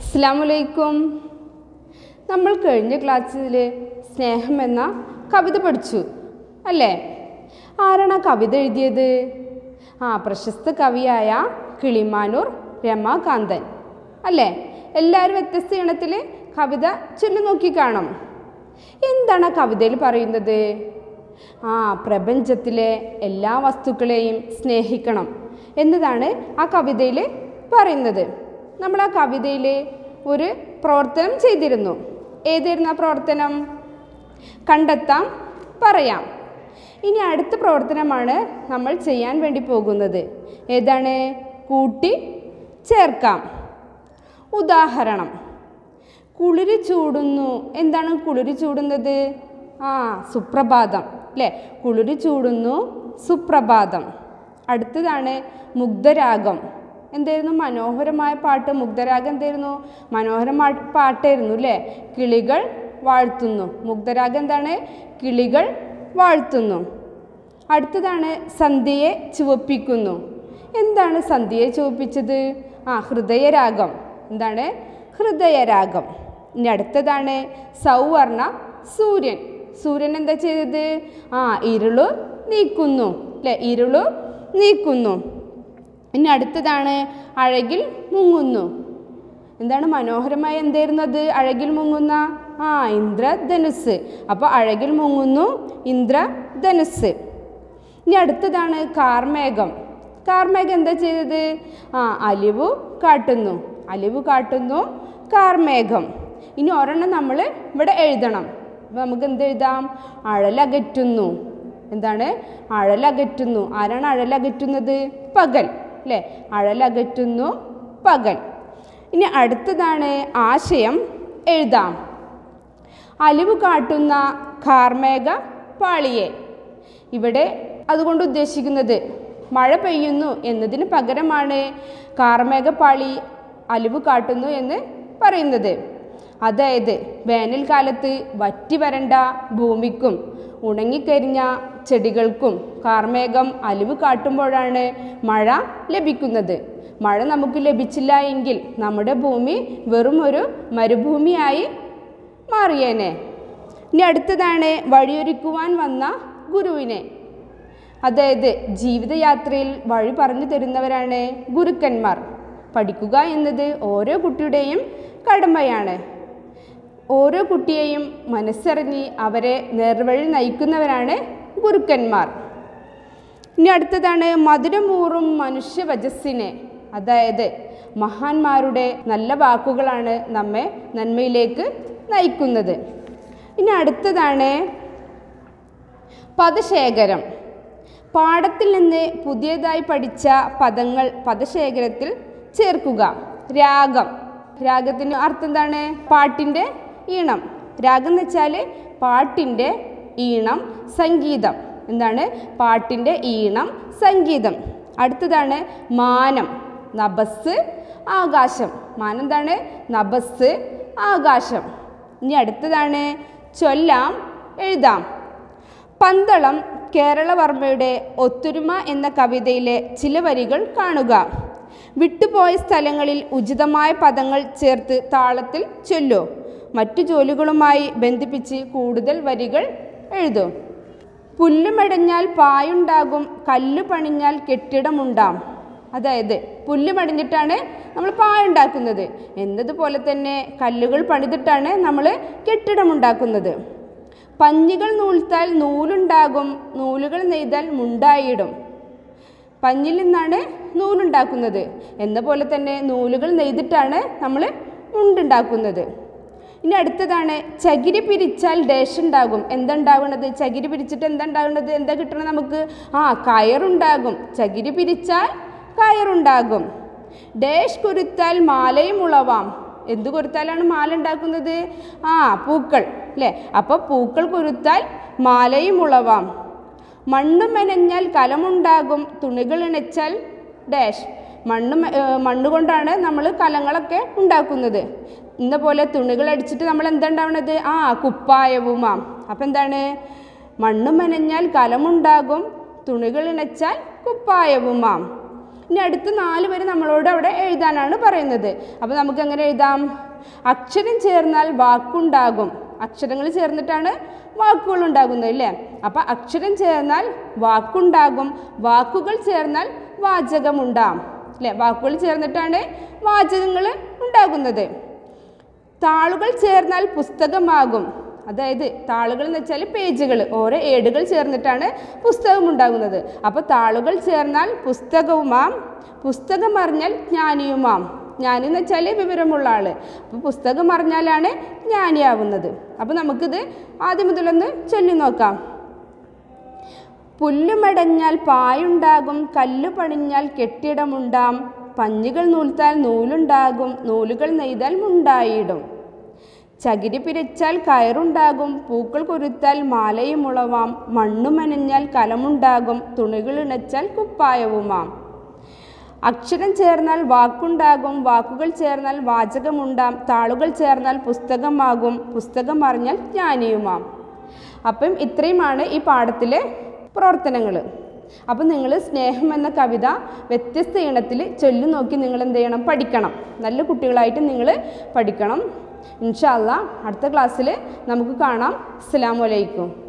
അസ്സാമലൈക്കും നമ്മൾ കഴിഞ്ഞ ക്ലാസ്സിൽ സ്നേഹം എന്ന കവിത പഠിച്ചു അല്ലേ ആരാണ് ആ കവിത എഴുതിയത് ആ പ്രശസ്ത കവിയായ കിളിമാനൂർ രമാകാന്തൻ അല്ലേ എല്ലാവരും വ്യത്യസ്ത ഇനത്തിൽ കവിത ചൊല്ലി നോക്കി കാണും എന്താണ് ആ കവിതയിൽ പറയുന്നത് ആ പ്രപഞ്ചത്തിലെ എല്ലാ വസ്തുക്കളെയും സ്നേഹിക്കണം എന്നതാണ് ആ കവിതയിൽ പറയുന്നത് നമ്മൾ ആ കവിതയിൽ ഒരു പ്രവർത്തനം ചെയ്തിരുന്നു ഏതായിരുന്നു ആ പ്രവർത്തനം കണ്ടെത്താം പറയാം ഇനി അടുത്ത പ്രവർത്തനമാണ് നമ്മൾ ചെയ്യാൻ വേണ്ടി പോകുന്നത് ഏതാണ് കൂട്ടി ചേർക്കാം ഉദാഹരണം കുളിര് ചൂടുന്നു എന്താണ് കുളിര് ചൂടുന്നത് ആ സുപ്രഭാതം അല്ലേ കുളിര് ചൂടുന്നു സുപ്രഭാതം അടുത്തതാണ് മുഗ്ധരാഗം എന്തായിരുന്നു മനോഹരമായ പാട്ട് മുഗ്ധരാഗം എന്തായിരുന്നു മനോഹരമായ പാട്ടായിരുന്നു അല്ലേ കിളികൾ വാഴ്ത്തുന്നു മുഗ്ധരാഗം എന്താണ് കിളികൾ വാഴ്ത്തുന്നു അടുത്തതാണ് സന്ധ്യയെ ചുവപ്പിക്കുന്നു എന്താണ് സന്ധ്യയെ ചുവപ്പിച്ചത് ആ ഹൃദയരാഗം എന്താണ് ഹൃദയരാഗം ഇനി അടുത്തതാണ് സൗവർണ സൂര്യൻ സൂര്യൻ എന്താ ചെയ്തത് ആ ഇരുളു നീക്കുന്നു അല്ലേ ഇരുളു നീക്കുന്നു ഇനി അടുത്തതാണ് അഴകിൽ മുങ്ങുന്നു എന്താണ് മനോഹരമായ എന്തായിരുന്നു അത് അഴകിൽ മുങ്ങുന്ന ആ ഇന്ദ്രധനുസ് അപ്പോൾ അഴകിൽ മുങ്ങുന്നു ഇന്ദ്രധനുസ് ഇനി അടുത്തതാണ് കാർമേഘം കാർമേഘം എന്താ ചെയ്തത് ആ അലിവ് കാട്ടുന്നു അലിവ് കാട്ടുന്നു കാർമേഘം ഇനി ഒരെണ്ണം നമ്മൾ ഇവിടെ എഴുതണം അപ്പോൾ നമുക്ക് എന്ത് എഴുതാം അഴലകറ്റുന്നു എന്താണ് അഴലകറ്റുന്നു ആരാണ് അഴലകറ്റുന്നത് പകൽ അല്ലേ അഴലകറ്റുന്നു പകൽ ഇനി അടുത്തതാണ് ആശയം എഴുതാം അലിവ് കാട്ടുന്ന കാർമേഘ പാളിയെ ഇവിടെ അതുകൊണ്ട് ഉദ്ദേശിക്കുന്നത് മഴ പെയ്യുന്നു എന്നതിന് പകരമാണ് കാർമേഘപ്പാളി അലിവ് കാട്ടുന്നു എന്ന് പറയുന്നത് അതായത് വേനൽക്കാലത്ത് വറ്റി വരണ്ട ഭൂമിക്കും ഉണങ്ങിക്കരിഞ്ഞ ചെടികൾക്കും കാർമേഘം അലിവ് കാട്ടുമ്പോഴാണ് മഴ ലഭിക്കുന്നത് മഴ നമുക്ക് ലഭിച്ചില്ല എങ്കിൽ നമ്മുടെ ഭൂമി വെറും ഒരു മരുഭൂമിയായി മാറിയേനെ ഇനി അടുത്തതാണ് വഴിയൊരുക്കുവാൻ വന്ന ഗുരുവിനെ അതായത് ജീവിതയാത്രയിൽ വഴി പറഞ്ഞു തരുന്നവരാണ് ഗുരുക്കന്മാർ പഠിക്കുക എന്നത് ഓരോ കുട്ടിയുടെയും കടമയാണ് ഓരോ കുട്ടിയെയും മനസ്സറിഞ്ഞ് അവരെ നേർവഴി നയിക്കുന്നവരാണ് ഗുരുക്കന്മാർ ഇനി അടുത്തതാണ് മധുരമൂറും മനുഷ്യവചസ്സിനെ അതായത് മഹാന്മാരുടെ നല്ല വാക്കുകളാണ് നമ്മെ നന്മയിലേക്ക് നയിക്കുന്നത് ഇനി അടുത്തതാണ് പദശേഖരം പാഠത്തിൽ നിന്ന് പുതിയതായി പഠിച്ച പദങ്ങൾ പദശേഖരത്തിൽ ചേർക്കുക രാഗം രാഗത്തിന് അർത്ഥം എന്താണ് പാട്ടിൻ്റെ ഈണം രാഗം എന്ന് വെച്ചാൽ പാട്ടിൻ്റെ ഈണം സംഗീതം എന്താണ് പാട്ടിൻ്റെ ഈണം സംഗീതം അടുത്തതാണ് മാനം നബസ് ആകാശം മാനം എന്താണ് നബസ് ആകാശം ഇനി അടുത്തതാണ് ചൊല്ലാം എഴുതാം പന്തളം കേരളവർമ്മയുടെ ഒത്തൊരുമ എന്ന കവിതയിലെ ചില വരികൾ കാണുക വിട്ടുപോയ സ്ഥലങ്ങളിൽ ഉചിതമായ പദങ്ങൾ ചേർത്ത് താളത്തിൽ ചൊല്ലൂ മറ്റു ജോലികളുമായി ബന്ധിപ്പിച്ച് കൂടുതൽ വരികൾ എഴുതും പുല്ലുമടഞ്ഞാൽ പായുണ്ടാകും കല്ല് പണിഞ്ഞാൽ കെട്ടിടമുണ്ടാം അതായത് പുല്ല് പണിഞ്ഞിട്ടാണ് നമ്മൾ പായുണ്ടാക്കുന്നത് എന്നതുപോലെ തന്നെ കല്ലുകൾ പണിതിട്ടാണ് നമ്മൾ കെട്ടിടമുണ്ടാക്കുന്നത് പഞ്ഞികൾ നൂൽത്താൽ നൂലുണ്ടാകും നൂലുകൾ നെയ്താൽ മുണ്ടായിടും പഞ്ഞിൽ നിന്നാണ് നൂലുണ്ടാക്കുന്നത് എന്ന പോലെ തന്നെ നൂലുകൾ നെയ്തിട്ടാണ് നമ്മൾ മുണ്ടുണ്ടാക്കുന്നത് ഇനി അടുത്തതാണ് ചകിരി പിരിച്ചാൽ ഡേഷ് ഉണ്ടാകും എന്തുണ്ടാകുന്നത് ചകിരി പിരിച്ചിട്ട് എന്താ ഉണ്ടാകുന്നത് എന്താ കിട്ടണം നമുക്ക് ആ കയറുണ്ടാകും ചകിരി പിരിച്ചാൽ കയറുണ്ടാകും ഡേഷ് കുരുത്താൽ മാലയും ഉളവാം എന്ത് കുരുത്താലാണ് മാല ഉണ്ടാക്കുന്നത് ആ പൂക്കൾ അല്ലേ അപ്പോൾ പൂക്കൾ കുരുത്താൽ മാലയും ഉളവാം മണ്ണ് മെനഞ്ഞാൽ കലമുണ്ടാകും തുണികൾ ഇണച്ചാൽ ഡാഷ് മണ്ണ് മണ്ണ് കൊണ്ടാണ് നമ്മൾ കലങ്ങളൊക്കെ ഉണ്ടാക്കുന്നത് ഇന്ന പോലെ തുണികൾ അടിച്ചിട്ട് നമ്മൾ എന്താ ഉണ്ടാവുന്നത് ആ കുപ്പായവുമാം അപ്പം എന്താണ് മണ്ണ് മെനഞ്ഞാൽ കലമുണ്ടാകും തുണികൾ ഇണച്ചാൽ കുപ്പായവുമാം ഇനി അടുത്ത നാല് വരെ നമ്മളോട് അവിടെ എഴുതാനാണ് പറയുന്നത് അപ്പോൾ നമുക്ക് എങ്ങനെ എഴുതാം അക്ഷരം ചേർന്നാൽ വാക്കുണ്ടാകും അക്ഷരങ്ങൾ ചേർന്നിട്ടാണ് വാക്കുകൾ ഉണ്ടാകുന്നത് അല്ലേ അപ്പം അക്ഷരം ചേർന്നാൽ വാക്കുണ്ടാകും വാക്കുകൾ ചേർന്നാൽ വാചകമുണ്ടാം അല്ലേ വാക്കുകൾ ചേർന്നിട്ടാണ് വാചകങ്ങൾ ഉണ്ടാകുന്നത് താളുകൾ ചേർന്നാൽ പുസ്തകമാകും അതായത് താളുകൾ എന്ന് വെച്ചാൽ പേജുകൾ ഓരോ ഏടുകൾ ചേർന്നിട്ടാണ് പുസ്തകം ഉണ്ടാകുന്നത് അപ്പോൾ താളുകൾ ചേർന്നാൽ പുസ്തകവുമാം പുസ്തകം അറിഞ്ഞാൽ ജ്ഞാനിയുമാം ജ്ഞാനി എന്ന് വെച്ചാൽ വിവരമുള്ള ആൾ അപ്പോൾ പുസ്തകം അറിഞ്ഞാലാണ് ജ്ഞാനിയാവുന്നത് അപ്പോൾ നമുക്കിത് ആദ്യം മുതലൊന്ന് ചൊല്ലി നോക്കാം പുല്ലുമടഞ്ഞാൽ പായുണ്ടാകും കല്ലു പണിഞ്ഞാൽ കെട്ടിടമുണ്ടാം പഞ്ഞികൾ നൂൽത്താൽ നൂലുണ്ടാകും നൂലുകൾ നെയ്താൽ മുണ്ടായിടും ചകിരി പിരിച്ചാൽ കയറുണ്ടാകും പൂക്കൾ കൊരുത്താൽ മാലയും ഉളവാം മണ്ണു മനഞ്ഞാൽ കലമുണ്ടാകും തുണികൾ ഇണച്ചാൽ കുപ്പായവുമാം അക്ഷരം ചേർന്നാൽ വാക്കുണ്ടാകും വാക്കുകൾ ചേർന്നാൽ വാചകമുണ്ടാം താളുകൾ ചേർന്നാൽ പുസ്തകമാകും പുസ്തകം അറിഞ്ഞാൽ ജ്ഞാനിയുമാം അപ്പം ഇത്രയുമാണ് ഈ പാഠത്തിലെ പ്രവർത്തനങ്ങൾ അപ്പം നിങ്ങൾ സ്നേഹം എന്ന കവിത വ്യത്യസ്ത ഇനത്തിൽ ചൊല്ലി നോക്കി നിങ്ങൾ എന്ത് ചെയ്യണം പഠിക്കണം നല്ല കുട്ടികളായിട്ട് നിങ്ങൾ പഠിക്കണം ഇൻഷാല്ല അടുത്ത ക്ലാസ്സിൽ നമുക്ക് കാണാം അസ്സാം വലൈക്കും